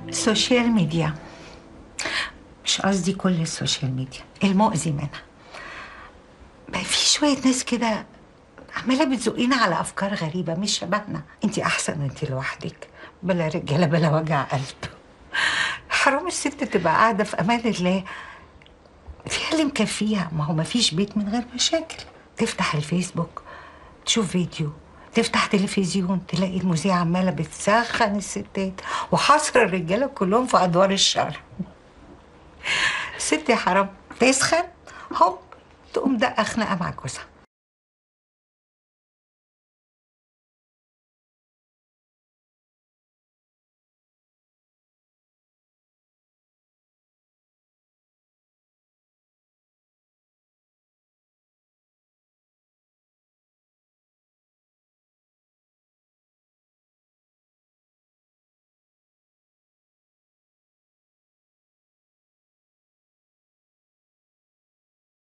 السوشيال ميديا مش قصدي كل السوشيال ميديا المؤذي منها بقى في شوية ناس كده عمالة بتزقينا على أفكار غريبة مش شبهنا انت أحسن انت لوحدك بلا رجالة بلا وجع قلب حرام الست تبقى قاعدة في أمان الله فيها اللي مكفيها ما هو مفيش بيت من غير مشاكل تفتح الفيسبوك تشوف فيديو تفتح تلفزيون تلاقي المذيعة عمالة بتسخن الستات وحصر الرجالة كلهم في أدوار الشر ست يا حرام تسخن هوب تقوم دقة خناقة مع جوزها